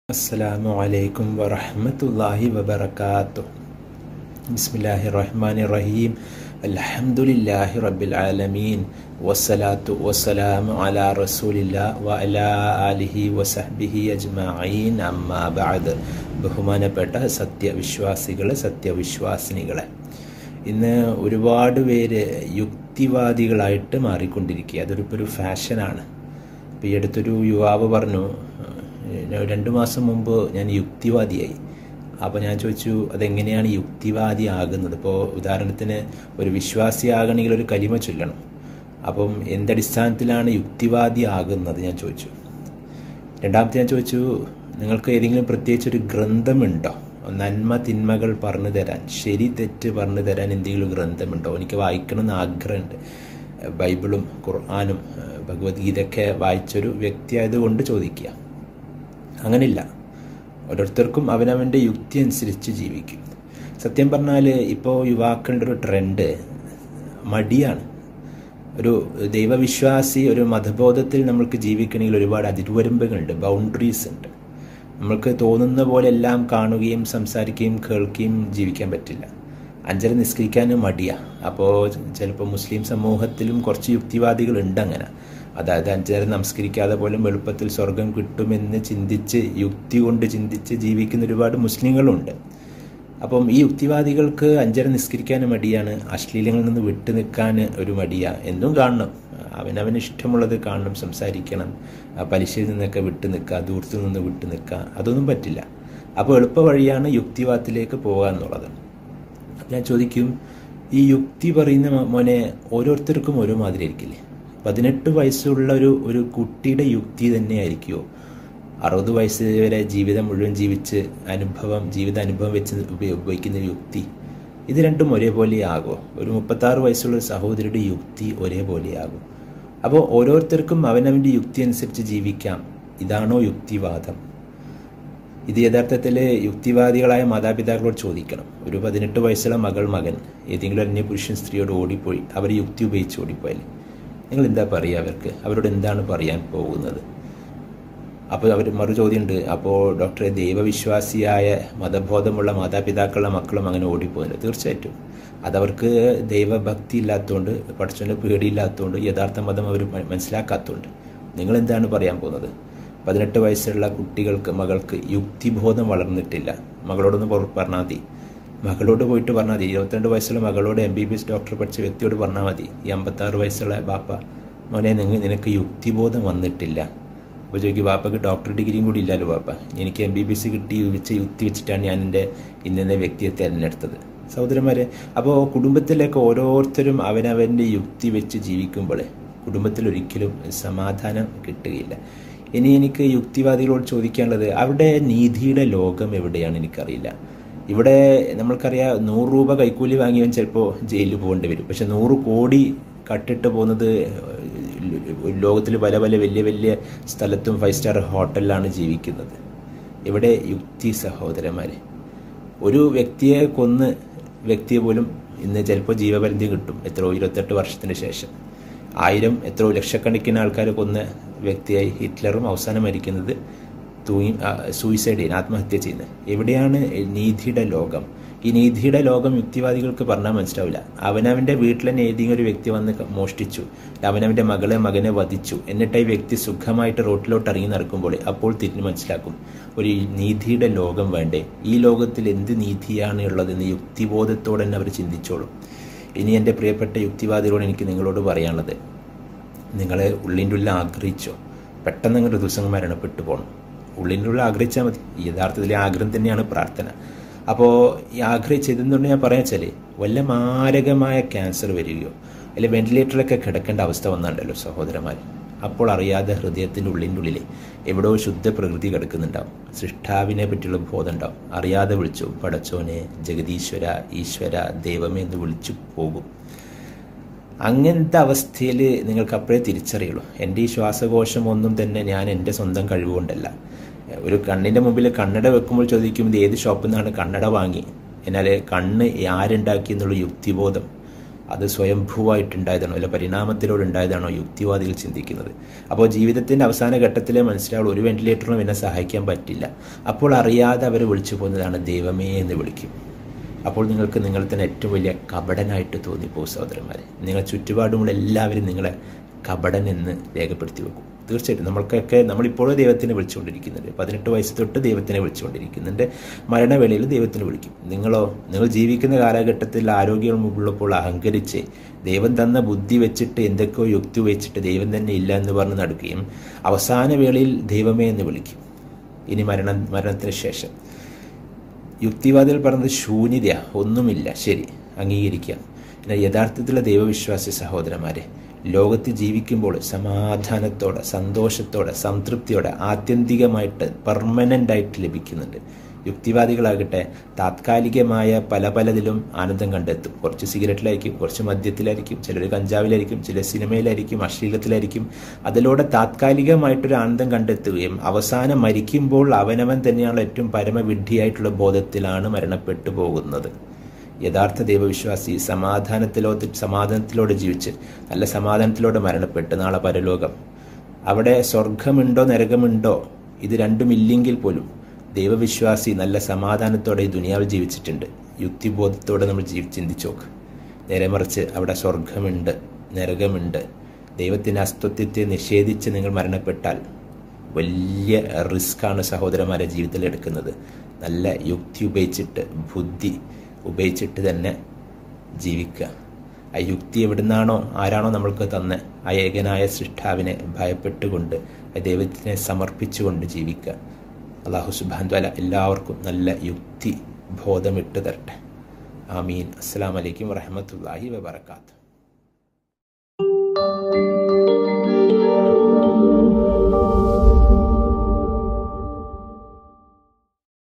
അസ്സലാമു അലൈക്കും വറഹ്മത്തുള്ളാഹി വബറകാതുഹു ബിസ്മില്ലാഹിർ റഹ്മാനിർ റഹീം അൽഹംദുലില്ലാഹി റബ്ബിൽ ആലമീൻ വസ്സലാത്തു വസ്സലാമു അലാ റസൂലില്ലാ വ അലാ ആലിഹി വസഹ്ബിഹി അജ്മഈൻ അമ്മാ ബഅദ് ബഹുമാനപ്പെട്ട സത്യവിശ്വാസികളെ സത്യവിശ്വാസിനികളെ ഇന്ന് ഒരുപാട് പേര് യുക്തിവാദികളായിട്ട് മാറിക്കൊണ്ടിരിക്കുക അതൊരു ഇപ്പോൾ ഒരു ഫാഷനാണ് ഇപ്പോൾ ഈ അടുത്തൊരു യുവാവ് പറഞ്ഞു ഏഹ് രണ്ട് മാസം മുമ്പ് ഞാൻ യുക്തിവാദിയായി അപ്പോൾ ഞാൻ ചോദിച്ചു അതെങ്ങനെയാണ് യുക്തിവാദി ആകുന്നത് ഇപ്പോൾ ഉദാഹരണത്തിന് ഒരു വിശ്വാസിയാകണമെങ്കിൽ ഒരു കലിമ ചൊല്ലണം അപ്പം എന്തടിസ്ഥാനത്തിലാണ് യുക്തിവാദി ആകുന്നത് ഞാൻ ചോദിച്ചു രണ്ടാമത്തെ ഞാൻ ചോദിച്ചു നിങ്ങൾക്ക് ഏതെങ്കിലും പ്രത്യേകിച്ച് ഒരു ഗ്രന്ഥമുണ്ടോ നന്മ തിന്മകൾ പറഞ്ഞു തരാൻ ശരി തെറ്റ് പറഞ്ഞു തരാൻ എന്തെങ്കിലും ഗ്രന്ഥമുണ്ടോ എനിക്ക് വായിക്കണമെന്ന് ആഗ്രഹമുണ്ട് ബൈബിളും ഖുർആാനും ഭഗവത്ഗീതയൊക്കെ വായിച്ചൊരു വ്യക്തിയായതുകൊണ്ട് ചോദിക്കുക അങ്ങനെയില്ല ഓരോരുത്തർക്കും അവനവൻ്റെ യുക്തി അനുസരിച്ച് ജീവിക്കും സത്യം പറഞ്ഞാൽ ഇപ്പോൾ യുവാക്കളുടെ ഒരു ട്രെൻഡ് മടിയാണ് ഒരു ദൈവവിശ്വാസി ഒരു മതബോധത്തിൽ നമ്മൾക്ക് ജീവിക്കണമെങ്കിൽ ഒരുപാട് അതിർവരമ്പുകളുണ്ട് ബൗണ്ടറീസ് ഉണ്ട് നമ്മൾക്ക് തോന്നുന്ന പോലെ എല്ലാം കാണുകയും സംസാരിക്കുകയും കേൾക്കുകയും ജീവിക്കാൻ പറ്റില്ല അഞ്ചര നിസ്കരിക്കാനും മടിയാണ് അപ്പോൾ ചിലപ്പോൾ മുസ്ലിം സമൂഹത്തിലും കുറച്ച് യുക്തിവാദികളുണ്ട് അങ്ങനെ അതായത് അഞ്ചര നമസ്കരിക്കാതെ പോലും എളുപ്പത്തിൽ സ്വർഗം കിട്ടുമെന്ന് ചിന്തിച്ച് യുക്തി കൊണ്ട് ചിന്തിച്ച് ജീവിക്കുന്ന ഒരുപാട് മുസ്ലിങ്ങളുണ്ട് അപ്പം ഈ യുക്തിവാദികൾക്ക് അഞ്ചര നിസ്കരിക്കാൻ മടിയാണ് അശ്ലീലങ്ങളിൽ നിന്ന് വിട്ടു നിൽക്കാൻ ഒരു മടിയാണ് എന്തും കാണണം അവനവന് ഇഷ്ടമുള്ളത് കാണണം സംസാരിക്കണം പലിശയിൽ നിന്നൊക്കെ വിട്ടു നിൽക്കുക ദൂരത്തു നിന്ന് വിട്ടു നിൽക്കുക അതൊന്നും പറ്റില്ല അപ്പോൾ എളുപ്പ വഴിയാണ് യുക്തിവാദത്തിലേക്ക് പോകുക എന്നുള്ളത് ഞാൻ ചോദിക്കും ഈ യുക്തി പറയുന്ന മോനെ ഓരോരുത്തർക്കും ഓരോ മാതിരി ആയിരിക്കില്ലേ പതിനെട്ട് വയസ്സുള്ള ഒരു ഒരു കുട്ടിയുടെ യുക്തി തന്നെ ആയിരിക്കുമോ അറുപത് വയസ്സ് വരെ ജീവിതം മുഴുവൻ ജീവിച്ച് അനുഭവം ജീവിത അനുഭവം വെച്ച് ഉപയോഗിക്കുന്ന യുക്തി ഇത് രണ്ടും ഒരേപോലെ ആകുമോ ഒരു മുപ്പത്താറ് വയസ്സുള്ള ഒരു സഹോദരിയുടെ യുക്തി ഒരേപോലെ ആകും അപ്പോൾ ഓരോരുത്തർക്കും അവനവൻ്റെ യുക്തി അനുസരിച്ച് ജീവിക്കാം ഇതാണോ യുക്തിവാദം ഇത് യഥാർത്ഥത്തിൽ യുക്തിവാദികളായ മാതാപിതാക്കളോട് ചോദിക്കണം ഒരു പതിനെട്ട് വയസ്സുള്ള മകൾ മകൻ ഏതെങ്കിലും അന്യ പുരുഷൻ സ്ത്രീയോട് ഓടിപ്പോയി അവർ യുക്തി ഉപയോഗിച്ച് ഓടിപ്പോയാൽ നിങ്ങൾ എന്താ പറയുക അവർക്ക് അവരോട് എന്താണ് പറയാൻ പോകുന്നത് അപ്പോൾ അവർ മറു ചോദ്യമുണ്ട് അപ്പോൾ ഡോക്ടറെ ദൈവവിശ്വാസിയായ മതബോധമുള്ള മാതാപിതാക്കളുടെ മക്കളും അങ്ങനെ ഓടിപ്പോകുന്നില്ല തീർച്ചയായിട്ടും അതവർക്ക് ദൈവഭക്തി ഇല്ലാത്തതുകൊണ്ട് പഠിച്ചവൻ്റെ പേടിയില്ലാത്തതുകൊണ്ട് യഥാർത്ഥ മതം അവർ മനസ്സിലാക്കാത്തതുകൊണ്ട് നിങ്ങൾ എന്താണ് പറയാൻ പോകുന്നത് പതിനെട്ട് വയസ്സുള്ള കുട്ടികൾക്ക് മകൾക്ക് യുക്തിബോധം വളർന്നിട്ടില്ല മകളോടൊന്ന് പറഞ്ഞാൽ മതി മകളോട് പോയിട്ട് പറഞ്ഞാൽ മതി ഇരുപത്തിരണ്ട് വയസ്സുള്ള മകളോട് M B B S doctor പഠിച്ച വ്യക്തിയോട് പറഞ്ഞാൽ മതി ഈ അമ്പത്താറ് വയസ്സുള്ള ബാപ്പ മോനെ നിങ്ങൾ നിനക്ക് യുക്തിബോധം വന്നിട്ടില്ല അപ്പോൾ ചോദിക്കും ബാപ്പക്ക് ഡോക്ടർ ഡിഗ്രിയും കൂടി ഇല്ലല്ലോ ബാപ്പ എനിക്ക് എം ബി ബി എസ് കിട്ടി വെച്ച് യുക്തി വെച്ചിട്ടാണ് ഞാൻ എൻ്റെ ഇന്നത്തെ വ്യക്തിയെ തിരഞ്ഞെടുത്തത് സഹോദരന്മാരെ അപ്പോൾ കുടുംബത്തിലേക്ക് ഓരോരുത്തരും അവനവൻ്റെ യുക്തി വെച്ച് ജീവിക്കുമ്പോൾ കുടുംബത്തിൽ ഒരിക്കലും സമാധാനം കിട്ടുകയില്ല ഇനി എനിക്ക് യുക്തിവാദികളോട് ചോദിക്കാനുള്ളത് അവിടെ നീതിയുടെ ലോകം എവിടെയാണ് എനിക്കറിയില്ല ഇവിടെ നമ്മൾക്കറിയാം നൂറ് രൂപ കൈക്കൂലി വാങ്ങിയവൻ ചിലപ്പോൾ ജയിലിൽ പോകേണ്ടി വരും പക്ഷെ നൂറ് കോടി കട്ടിട്ട് പോകുന്നത് ലോകത്തിൽ പല പല വലിയ വലിയ സ്ഥലത്തും ഫൈവ് സ്റ്റാർ ഹോട്ടലിലാണ് ജീവിക്കുന്നത് ഇവിടെ യുക്തി സഹോദരന്മാരെ ഒരു വ്യക്തിയെ കൊന്ന് വ്യക്തിയെ പോലും ഇന്ന് ചിലപ്പോൾ ജീവപരിധി കിട്ടും എത്രയോ ഇരുപത്തെട്ട് വർഷത്തിന് ശേഷം ആയിരം എത്രയോ ലക്ഷക്കണക്കിന് ആൾക്കാർ കൊന്ന വ്യക്തിയായി ഹിറ്റ്ലറും അവസാനം മരിക്കുന്നത് തൂങ്ങി സൂയിസൈഡ് ചെയ്യുന്നത് ആത്മഹത്യ ചെയ്യുന്നത് എവിടെയാണ് നീതിയുടെ ലോകം ഈ നീതിയുടെ ലോകം യുക്തിവാദികൾക്ക് പറഞ്ഞാൽ മനസ്സിലാവില്ല അവനവൻ്റെ വീട്ടിൽ തന്നെ ഏതെങ്കിലും ഒരു വ്യക്തി വന്ന് മോഷ്ടിച്ചു അവനവൻ്റെ മകളെ മകനെ വധിച്ചു എന്നിട്ട് ഈ വ്യക്തി സുഖമായിട്ട് റോട്ടിലോട്ട് ഇറങ്ങി നടക്കുമ്പോൾ അപ്പോൾ തിരിഞ്ഞ് മനസ്സിലാക്കും ഒരു നീതിയുടെ ലോകം വേണ്ടേ ഈ ലോകത്തിൽ എന്ത് നീതിയാണ് ഉള്ളതെന്ന് യുക്തിബോധത്തോടെ തന്നെ അവർ ചിന്തിച്ചോളും ഇനി എൻ്റെ പ്രിയപ്പെട്ട യുക്തിവാദികളോട് എനിക്ക് നിങ്ങളോട് പറയാനുള്ളത് നിങ്ങളെ ഉള്ളിൻ്റെ ഉള്ളിൽ ആഗ്രഹിച്ചോ പെട്ടെന്ന് നിങ്ങളുടെ ദിവസം മരണപ്പെട്ടു പോകണം ഉള്ളിൻ്റെ ഉള്ളിൽ ആഗ്രഹിച്ചാൽ മതി യഥാർത്ഥത്തിൽ ആഗ്രഹം തന്നെയാണ് പ്രാർത്ഥന അപ്പോൾ ഈ ആഗ്രഹിച്ചതെന്നുകൊണ്ട് ഞാൻ പറയാൻ വെച്ചാൽ വല്ല മാരകമായ ക്യാൻസർ വരികയോ അല്ലെങ്കിൽ വെന്റിലേറ്ററിലൊക്കെ കിടക്കേണ്ട അവസ്ഥ വന്നിട്ടുണ്ടല്ലോ സഹോദരന്മാർ അപ്പോൾ അറിയാതെ ഹൃദയത്തിൻ്റെ ഉള്ളിൻ്റെ ഉള്ളിൽ എവിടെയോ ശുദ്ധ പ്രകൃതി കിടക്കുന്നുണ്ടാവും സൃഷ്ടാവിനെ പറ്റിയുള്ള ബോധം ഉണ്ടാവും അറിയാതെ വിളിച്ചു പടച്ചോനെ ജഗദീശ്വര ഈശ്വര ദൈവമേ എന്ന് വിളിച്ചു പോകും അങ്ങനത്തെ അവസ്ഥയിൽ നിങ്ങൾക്ക് അപ്പോഴേ തിരിച്ചറിയുള്ളൂ എൻ്റെ ഈ ശ്വാസകോശം ഒന്നും തന്നെ ഞാൻ എൻ്റെ സ്വന്തം കഴിവുകൊണ്ടല്ല ഒരു കണ്ണിൻ്റെ മുമ്പിൽ കണ്ണട വെക്കുമ്പോൾ ചോദിക്കും ഇത് ഏത് ഷോപ്പിൽ നിന്നാണ് കണ്ണട വാങ്ങി എന്നാൽ കണ്ണ് ആരുണ്ടാക്കി എന്നുള്ള യുക്തിബോധം അത് സ്വയംഭൂവായിട്ടുണ്ടായതാണോ അല്ല പരിണാമത്തിലൂടെ ഉണ്ടായതാണോ യുക്തിവാദികൾ ചിന്തിക്കുന്നത് അപ്പോൾ ജീവിതത്തിൻ്റെ അവസാന ഘട്ടത്തിലെ മനസ്സിലാവുള്ളൂ ഒരു വെന്റിലേറ്ററിനും എന്നെ സഹായിക്കാൻ പറ്റില്ല അപ്പോൾ അറിയാതെ അവർ വിളിച്ചു പോകുന്നതാണ് ദൈവമേ എന്ന് വിളിക്കും അപ്പോൾ നിങ്ങൾക്ക് നിങ്ങൾ തന്നെ ഏറ്റവും വലിയ കപടനായിട്ട് തോന്നിപ്പോകും സഹോദരന്മാരെ നിങ്ങൾ ചുറ്റുപാടുമുള്ള എല്ലാവരും നിങ്ങളെ കപടൻ എന്ന് രേഖപ്പെടുത്തി വെക്കും തീർച്ചയായിട്ടും നമ്മൾക്കൊക്കെ നമ്മളിപ്പോഴും ദൈവത്തിനെ വിളിച്ചുകൊണ്ടിരിക്കുന്നുണ്ട് പതിനെട്ട് വയസ്സ് തൊട്ട് ദൈവത്തിനെ വിളിച്ചുകൊണ്ടിരിക്കുന്നുണ്ട് മരണവേളയിൽ ദൈവത്തിനെ വിളിക്കും നിങ്ങളോ നിങ്ങൾ ജീവിക്കുന്ന കാലഘട്ടത്തിൽ ആരോഗ്യമുള്ളപ്പോൾ അഹങ്കരിച്ച് ദൈവം തന്ന ബുദ്ധി വെച്ചിട്ട് എന്തൊക്കെയോ യുക്തി വെച്ചിട്ട് ദൈവം തന്നെ ഇല്ല എന്ന് പറഞ്ഞ് നടക്കുകയും അവസാന വേളയിൽ ദൈവമേ എന്ന് വിളിക്കും ഇനി മരണ മരണത്തിന് ശേഷം യുക്തിവാദികൾ പറഞ്ഞത് ശൂന്യത ഒന്നുമില്ല ശരി അംഗീകരിക്കാം എന്നാൽ യഥാർത്ഥത്തിലുള്ള ദൈവവിശ്വാസി സഹോദരന്മാരെ ലോകത്ത് ജീവിക്കുമ്പോൾ സമാധാനത്തോടെ സന്തോഷത്തോടെ സംതൃപ്തിയോടെ ആത്യന്തികമായിട്ട് പെർമനൻ്റ് ആയിട്ട് ലഭിക്കുന്നുണ്ട് യുക്തിവാദികളാകട്ടെ താത്കാലികമായ പല പലതിലും ആനന്ദം കണ്ടെത്തും കുറച്ച് സിഗരറ്റിലായിരിക്കും കുറച്ച് മദ്യത്തിലായിരിക്കും ചിലർ കഞ്ചാവിലായിരിക്കും ചില സിനിമയിലായിരിക്കും അശ്ലീലത്തിലായിരിക്കും അതിലൂടെ താത്കാലികമായിട്ടൊരു ആനന്ദം കണ്ടെത്തുകയും അവസാനം മരിക്കുമ്പോൾ അവനവൻ തന്നെയാണ് ഏറ്റവും പരമവിഡ്ഢിയായിട്ടുള്ള ബോധത്തിലാണ് മരണപ്പെട്ടു പോകുന്നത് യഥാർത്ഥ ദൈവവിശ്വാസി സമാധാനത്തിലോ സമാധാനത്തിലൂടെ ജീവിച്ച് നല്ല സമാധാനത്തിലൂടെ മരണപ്പെട്ട് നാളെ പരലോകം അവിടെ സ്വർഗമുണ്ടോ നരകമുണ്ടോ ഇത് രണ്ടുമില്ലെങ്കിൽ പോലും ദൈവവിശ്വാസി നല്ല സമാധാനത്തോടെ ഈ ദുനിയാവിൽ ജീവിച്ചിട്ടുണ്ട് യുക്തിബോധത്തോടെ നമ്മൾ ജീവി ചിന്തിച്ചു നോക്ക് നേരെ മറിച്ച് അവിടെ സ്വർഗമുണ്ട് നരകമുണ്ട് ദൈവത്തിൻ്റെ അസ്തിത്വത്തെ നിഷേധിച്ച് നിങ്ങൾ മരണപ്പെട്ടാൽ വലിയ റിസ്ക്കാണ് സഹോദരന്മാരെ ജീവിതത്തിൽ എടുക്കുന്നത് നല്ല യുക്തി ഉപയോഗിച്ചിട്ട് ബുദ്ധി ഉപയോഗിച്ചിട്ട് തന്നെ ജീവിക്കുക ആ യുക്തി എവിടുന്നാണോ ആരാണോ നമ്മൾക്ക് തന്നെ ആ ഏകനായ സൃഷ്ടാവിനെ ഭയപ്പെട്ടുകൊണ്ട് ദൈവത്തിനെ സമർപ്പിച്ചുകൊണ്ട് ജീവിക്കുക അള്ളാഹു സുബാൻ ദ്വാല എല്ലാവർക്കും നല്ല യുക്തി ബോധമിട്ട് തരട്ടെ ആമീൻ അസ്സാം വലൈക്കും വറഹമത്തല്ലാഹി വബർക്കാത്തു